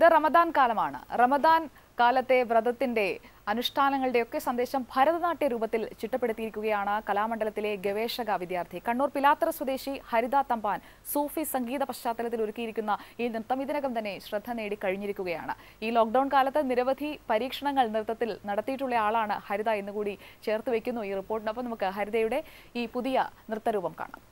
ഇത് റമദാൻ കാലമാണ് റമദാൻ കാലത്തെ വ്രതത്തിന്റെ അനുഷ്ഠാനങ്ങളുടെയൊക്കെ സന്ദേശം ഭരതനാട്യ രൂപത്തിൽ ചിട്ടപ്പെടുത്തിയിരിക്കുകയാണ് കലാമണ്ഡലത്തിലെ ഗവേഷക വിദ്യാർത്ഥി കണ്ണൂർ പിലാത്തറ സ്വദേശി ഹരിത തമ്പാൻ സൂഫി സംഗീത പശ്ചാത്തലത്തിൽ ഒരുക്കിയിരിക്കുന്ന ഈ നൃത്തം ഇതിനകം തന്നെ ശ്രദ്ധ നേടി കഴിഞ്ഞിരിക്കുകയാണ് ഈ ലോക്ക്ഡൌൺ കാലത്ത് നിരവധി പരീക്ഷണങ്ങൾ നൃത്തത്തിൽ നടത്തിയിട്ടുള്ള ആളാണ് ഹരിത എന്നുകൂടി ചേർത്ത് വെക്കുന്നു ഈ റിപ്പോർട്ടിനൊപ്പം നമുക്ക് ഹരിതയുടെ ഈ പുതിയ നൃത്തരൂപം കാണാം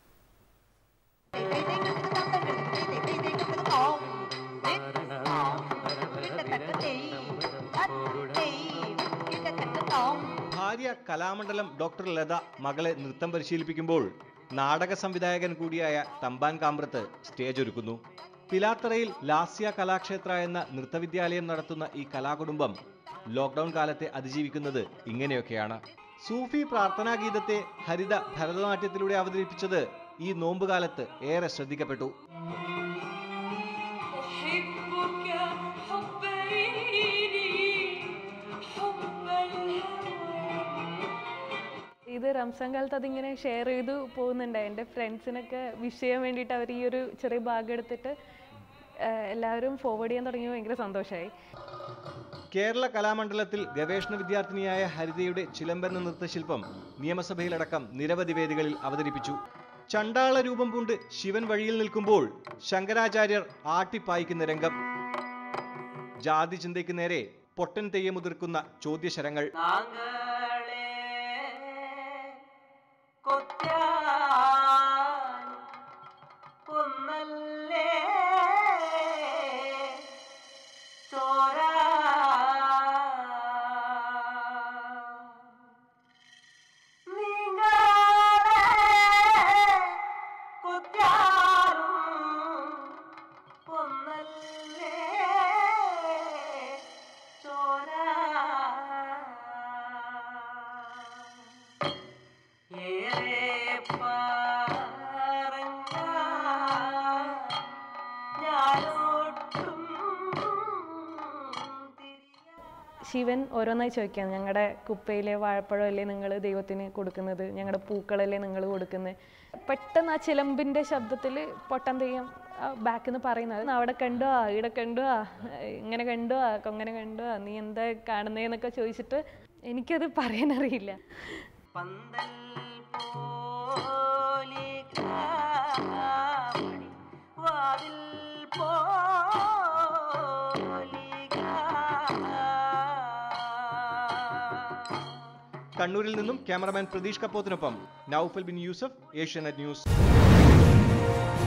ഭാര്യ കലാമണ്ഡലം ഡോക്ടർ ലത മകളെ നൃത്തം പരിശീലിപ്പിക്കുമ്പോൾ നാടക സംവിധായകൻ കൂടിയായ തമ്പാൻ കാമ്പ്രത്ത് സ്റ്റേജ് ഒരുക്കുന്നു പിലാത്തറയിൽ ലാസ്യ കലാക്ഷേത്ര എന്ന നൃത്തവിദ്യാലയം നടത്തുന്ന ഈ കലാകുടുംബം ലോക്ക്ഡൌൺ കാലത്തെ അതിജീവിക്കുന്നത് ഇങ്ങനെയൊക്കെയാണ് സൂഫി പ്രാർത്ഥനാ ഗീതത്തെ ഹരിത ഭരതനാട്യത്തിലൂടെ അവതരിപ്പിച്ചത് ഈ നോമ്പുകാലത്ത് ഏറെ ശ്രദ്ധിക്കപ്പെട്ടു أحبك حب عيني حب الهوى ഇത് റംസാൻ കാലത്ത് അതിങ്ങനെ ഷെയർ ചെയ്തു പോകുന്നുണ്ട് എൻ്റെ ഫ്രണ്ട്സിനൊക്കെ വിഷ് ചെയ്യാൻ വേണ്ടിയിട്ട് അവർ ഈ ഒരു ചെറിയ ഭാഗം എടുത്തിട്ട് ആ, എല്ലാവരും ഫോർവേഡ് ചെയ്യാൻ തുടങ്ങിയപ്പോൾ ഭയങ്കര സന്തോഷമായി കേരള കലാമണ്ഡലത്തിൽ ഗവേഷണ വിദ്യാർത്ഥിനിയായ ഹരിതയുടെ ചിലമ്പന നൃത്തശില്പം നിയമസഭയിലടക്കം നിരവധി വേദികളിൽ അവതരിപ്പിച്ചു ചണ്ടാള രൂപം പൂണ്ട് ശിവൻ വഴിയിൽ നിൽക്കുമ്പോൾ ശങ്കരാചാര്യർ ആട്ടിപ്പായിക്കുന്ന രംഗം ജാതി ചിന്തയ്ക്ക് നേരെ പൊട്ടൻ തെയ്യമുതിർക്കുന്ന ചോദ്യശരങ്ങൾ താങ്കളെ കൊത്താൻ കൊന്നല്ലേ ചോര നിങ്ങളെ കൊത്താനും കൊന്നല്ലേ ചോര ഏറെ പറഞ്ഞ ഞാനൊട്ടും തിരിയാ ശിവൻ ഓരോന്നായി ചോദിക്കാം ഞങ്ങളുടെ കുപ്പയിലെ വാഴപ്പഴമല്ലേ നിങ്ങൾ ദൈവത്തിന് കൊടുക്കുന്നത് ഞങ്ങളുടെ പൂക്കളല്ലേ നിങ്ങൾ കൊടുക്കുന്നത് പെട്ടെന്ന് ആ ചിലമ്പിൻ്റെ ശബ്ദത്തിൽ പൊട്ടൻ തെയ്യം ബാക്കിൽ നിന്ന് പറയുന്നത് അവിടെ കണ്ടോ ഇവിടെ കണ്ടോ ഇങ്ങനെ കണ്ടോ കൊങ്ങനെ കണ്ടോ നീ എന്താ കാണുന്നതെന്നൊക്കെ ചോദിച്ചിട്ട് എനിക്കത് പറയാനറിയില്ല പന്തൽ പോലെ കാമണി വാതിൽ പോലെ കണ്ണൂരിൽ നിന്നും ക്യാമറമാൻ പ്രതീഷ് കപ്പോത്തിനൊപ്പം നൌഫൽ ബിൻ യൂസഫ് ഏഷ്യാനെറ്റ് ന്യൂസ്